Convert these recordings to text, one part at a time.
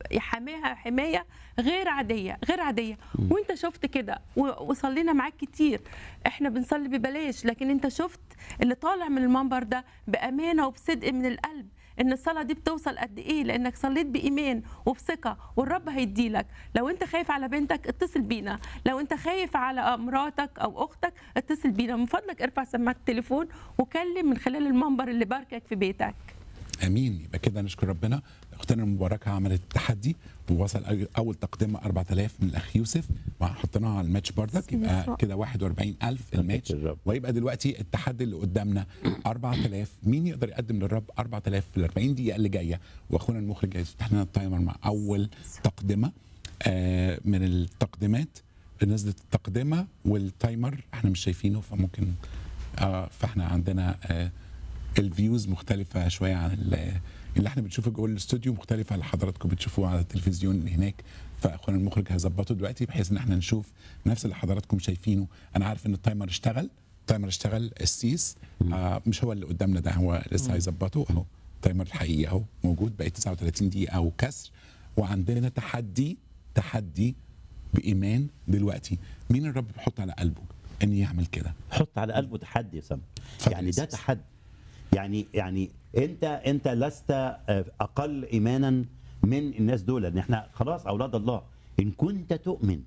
يحميها حمايه غير عاديه غير عاديه وانت شفت كده و- وصلينا معاك كتير احنا بنصلي ببلاش لكن انت شفت اللي طالع من المنبر ده بامانه وبصدق من القلب ان الصلاه دي بتوصل قد ايه لانك صليت بايمان وبثقه والرب هيديلك لو انت خايف على بنتك اتصل بينا لو انت خايف على مراتك او اختك اتصل بينا من فضلك ارفع سماعه التليفون وكلم من خلال المنبر اللي باركك في بيتك امين يبقى كده نشكر ربنا اختنا المباركه عملت تحدي ووصل أي- اول تقدمه 4000 من الاخ يوسف وحطيناها على الماتش بردك بسم يبقى يسوع. كده 41000 الماتش الرب. ويبقى دلوقتي التحدي اللي قدامنا 4000 مين يقدر يقدم للرب 4000 في ال 40 دقيقه اللي جايه واخونا المخرج هيفتح لنا التايمر مع اول تقدمه آه من التقديمات نزلت التقدمه والتايمر احنا مش شايفينه فممكن آه فاحنا عندنا آه الفيوز مختلفة شوية عن ال- اللي احنا بنشوفه جوه الاستوديو مختلفة اللي حضراتكم بتشوفوه على التلفزيون اللي هناك فاخونا المخرج هيظبطه دلوقتي بحيث ان احنا نشوف نفس اللي حضراتكم شايفينه انا عارف ان التايمر اشتغل التايمر اشتغل السيس آه مش هو اللي قدامنا ده هو لسه هيظبطه اهو التايمر الحقيقي اهو موجود بقى 39 دقيقة وكسر وعندنا تحدي تحدي بإيمان دلوقتي مين الرب بيحط على قلبه ان يعمل كده حط على قلبه تحدي يا سام اتفضل يعني يا ده سيدي. تحدي يعني يعني انت انت لست آه، اقل ايمانا من الناس دول لان احنا خلاص اولاد الله ان كنت تؤمن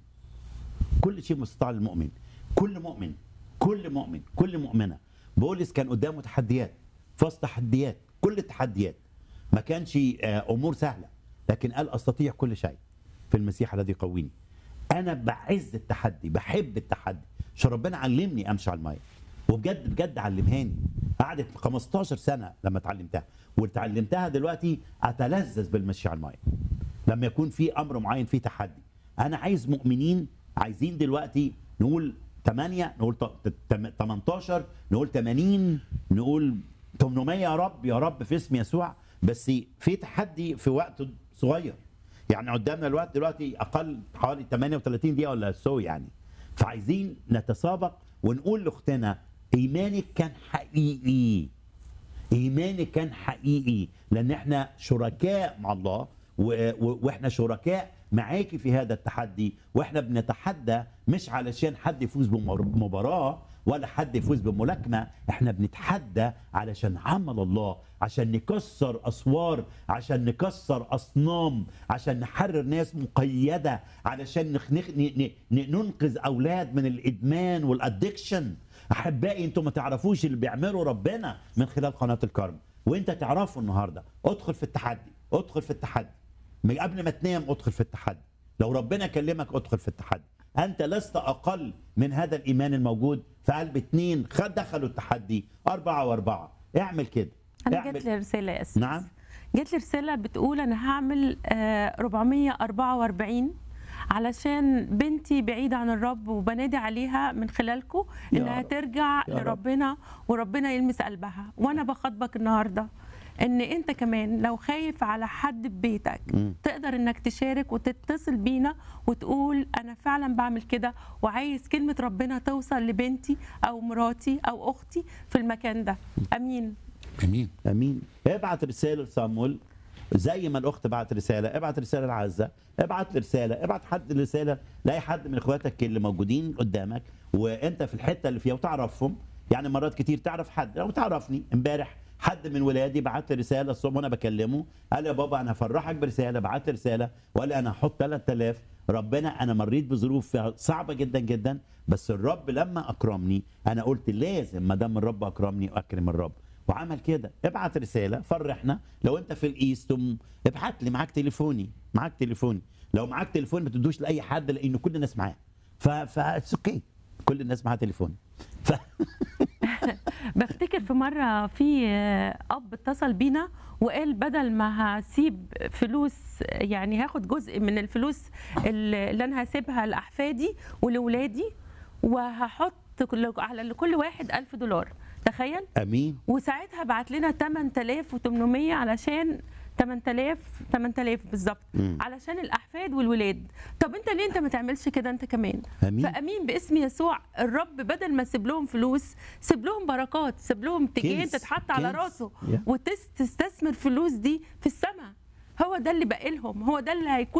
كل شيء مستطاع للمؤمن كل مؤمن كل مؤمن كل مؤمنه بولس كان قدامه تحديات فاز تحديات كل التحديات ما كانش آه، امور سهله لكن قال استطيع كل شيء في المسيح الذي يقويني انا بعز التحدي بحب التحدي عشان ربنا علمني امشي على الميه وبجد بجد علمهاني قعدت 15 سنه لما اتعلمتها واتعلمتها دلوقتي اتلذذ بالمشي على الميه لما يكون في امر معين فيه تحدي انا عايز مؤمنين عايزين دلوقتي نقول 8 نقول ت- تم- 18 نقول 80 نقول 800 يا رب يا رب في اسم يسوع بس في تحدي في وقت صغير يعني قدامنا الوقت دلوقتي اقل حوالي 38 دقيقه ولا سو يعني فعايزين نتسابق ونقول لاختنا ايمانك كان حقيقي ايمانك كان حقيقي لان احنا شركاء مع الله و- و- واحنا شركاء معاكي في هذا التحدي واحنا بنتحدى مش علشان حد يفوز بمباراه ولا حد يفوز بملاكمه احنا بنتحدى علشان عمل الله عشان نكسر اسوار عشان نكسر اصنام عشان نحرر ناس مقيده علشان نخ... نخ... ن... ن... ن- ننقذ اولاد من الادمان والادكشن احبائي انتم ما تعرفوش اللي بيعمله ربنا من خلال قناه الكرم وانت تعرفه النهارده ادخل في التحدي ادخل في التحدي من قبل ما تنام ادخل في التحدي لو ربنا كلمك ادخل في التحدي انت لست اقل من هذا الايمان الموجود في قلب اتنين خد دخلوا التحدي اربعه واربعه اعمل كده انا اعمل- جات لي رساله يا أسيس. نعم. جات لي رساله بتقول انا هعمل آه، 444 علشان بنتي بعيدة عن الرب وبنادي عليها من خلالكم يا انها رب. ترجع يا رب. لربنا وربنا يلمس قلبها وانا بخاطبك النهارده ان انت كمان لو خايف على حد في بيتك مم. تقدر انك تشارك وتتصل بينا وتقول انا فعلا بعمل كده وعايز كلمه ربنا توصل لبنتي او مراتي او اختي في المكان ده امين امين امين ابعت رساله لصامويل زي ما الاخت بعت رساله ابعت رساله لعزه ابعت لي رساله ابعت حد رساله لاي حد من اخواتك اللي موجودين قدامك وانت في الحته اللي فيها وتعرفهم يعني مرات كتير تعرف حد لو تعرفني امبارح حد من ولادي بعت لي رساله الصبح وانا بكلمه قال يا بابا انا هفرحك برساله بعت لي رساله وقال لي انا هحط 3000 ربنا انا مريت بظروف فيها صعبه جدا جدا بس الرب لما اكرمني انا قلت لازم ما دام الرب اكرمني اكرم الرب وعمل كده ابعت رساله فرحنا لو انت في الايست ام- ابعت لي معاك تليفوني معاك تليفوني لو معاك تليفون ما تدوش لاي حد لان كل الناس معاه ف ف اوكي كل الناس معاها تليفون ف... بفتكر في مره في آه، اب اتصل بينا وقال بدل ما هسيب فلوس يعني هاخد جزء من الفلوس اللي اللي انا هسيبها لاحفادي ولولادي وهحط كل- على لكل واحد ألف دولار تخيل امين وساعتها بعت لنا 8800 علشان 8000 8000 بالظبط مم. علشان الاحفاد والولاد طب انت ليه انت ما تعملش كده انت كمان امين فامين باسم يسوع الرب بدل ما سيب لهم فلوس سيب لهم بركات سيب لهم تجين كنز. تتحط على كنز. راسه Yeah. وتستثمر فلوس دي في السماء هو ده اللي باقي لهم هو ده اللي هيكون